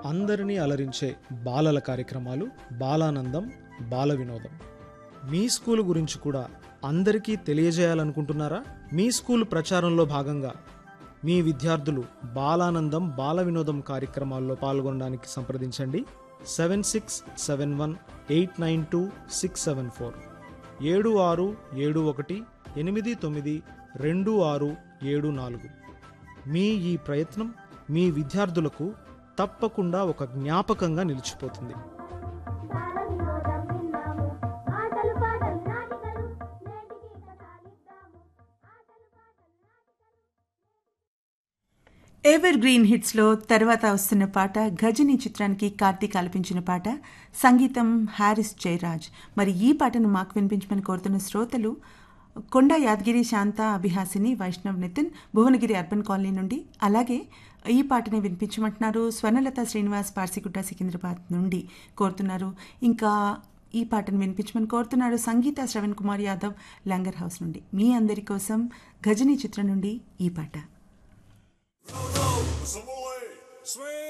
అందరినీ అలరించే బాలల కార్యక్రమాలు బాలానందం బాల వినోదం మీ స్కూల్ గురించి కూడా అందరికీ తెలియజేయాలనుకుంటున్నారా మీ స్కూల్ ప్రచారంలో భాగంగా మీ విద్యార్థులు బాలానందం బాల వినోదం కార్యక్రమాల్లో పాల్గొనడానికి సంప్రదించండి seven six seven one eight nine two six seven four ఏడు ఆరు ఏడు ఒకటి ఎనిమిది తొమ్మిది రెండు ఆరు ఏడు నాలుగు మీ ఈ ప్రయత్నం మీ విద్యార్థులకు తప్పకుండా ఒక జ్ఞాపకంగా నిలిచిపోతుంది బాలవినోదం విన్నాము ఆటలు పాటలు నాటికలు నేటికి కథాలిద్దాము ఆటలు పాటలు నాటికలు ఎవర్ గ్రీన్ హిట్స్లో తర్వాత వస్తున్న పాట గజని చిత్రానికి కార్తీక్ ఆలపించిన పాట సంగీతం హారిస్ జయరాజ్ మరి ఈ పాటను మాకు వినిపించమని కోరుతున్న శ్రోతలు కొండ యాదగిరి శాంత అభిహాసిని వైష్ణవ్ నితిన్ భువనగిరి అర్బన్ కాలనీ నుండి అలాగే ఈ పాటని వినిపించమంటున్నారు స్వర్ణలత శ్రీనివాస్ పార్సిగుట్ట సికింద్రాబాద్ నుండి కోరుతున్నారు ఇంకా ఈ పాటను వినిపించమని కోరుతున్నారు సంగీత శ్రవణ్ కుమార్ యాదవ్ లంగర్ హౌస్ నుండి మీ అందరి కోసం గజని చిత్రం నుండి ఈ పాట Some away. Swing.